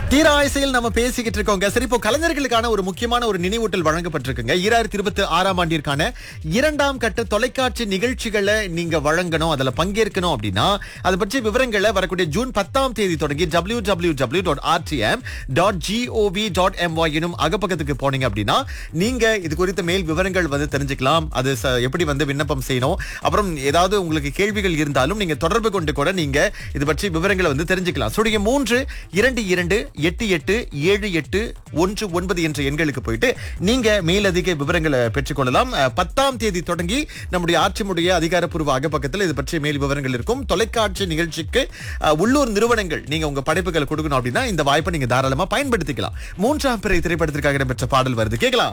தீராயசையில் நம்ம பேசிக்கிட்டு இருக்கோங்க சரி இப்போ கலைஞர்களுக்கான ஒரு முக்கியமான ஒரு நினைவூட்டல் வழங்கப்பட்டிருக்குங்க ஈராயிரத்தி இருபத்தி ஆறாம் ஆண்டிற்கான இரண்டாம் கட்ட தொலைக்காட்சி நிகழ்ச்சிகளை நீங்க வழங்கணும் அதுல பங்கேற்கணும் அப்படின்னா அது பற்றிய விவரங்களை வரக்கூடிய ஜூன் பத்தாம் தேதி தொடங்கி W W W dot RTM dot GOV dot MY எனும் அகப்பக்கத்துக்கு போனீங்க அப்படின்னா நீங்க இது குறித்த மேல் விவரங்கள் வந்து தெரிஞ்சுக்கலாம் அது ச- எப்படி வந்து விண்ணப்பம் செய்யணும் அப்புறம் ஏதாவது உங்களுக்கு கேள்விகள் இருந்தாலும் நீங்க தொடர்பு கொண்டு கூட நீங்க இது பற்றி விவரங்களை வந்து தெரிஞ்சுக்கலாம் சுடைய மூன்று இரண்டு இரண்டு எட்டு எட்டு ஏழு எட்டு ஒன்று ஒன்பது என்ற எண்களுக்கு போயிட்டு நீங்க மேலதிக விவரங்களை பெற்றுக்கொள்ளலாம் அஹ், பத்தாம் தேதி தொடங்கி நம்முடைய ஆட்சிமுடைய அதிகாரப்பூர்வ அகப்பக்கத்தில் இது பற்றிய மேல் விவரங்கள் இருக்கும் தொலைக்காட்சி நிகழ்ச்சிக்கு அஹ், உள்ளூர் நிறுவனங்கள் நீங்க உங்க படைப்புகளை கொடுக்கணும் அப்படின்னா இந்த வாய்ப்பை நீங்க தாராளமா பயன்படுத்திக்கலாம் மூன்றாம் பிறை திரைப்படத்திற்காக இடம்பெற்ற பாடல் வருது கேட்கலாம்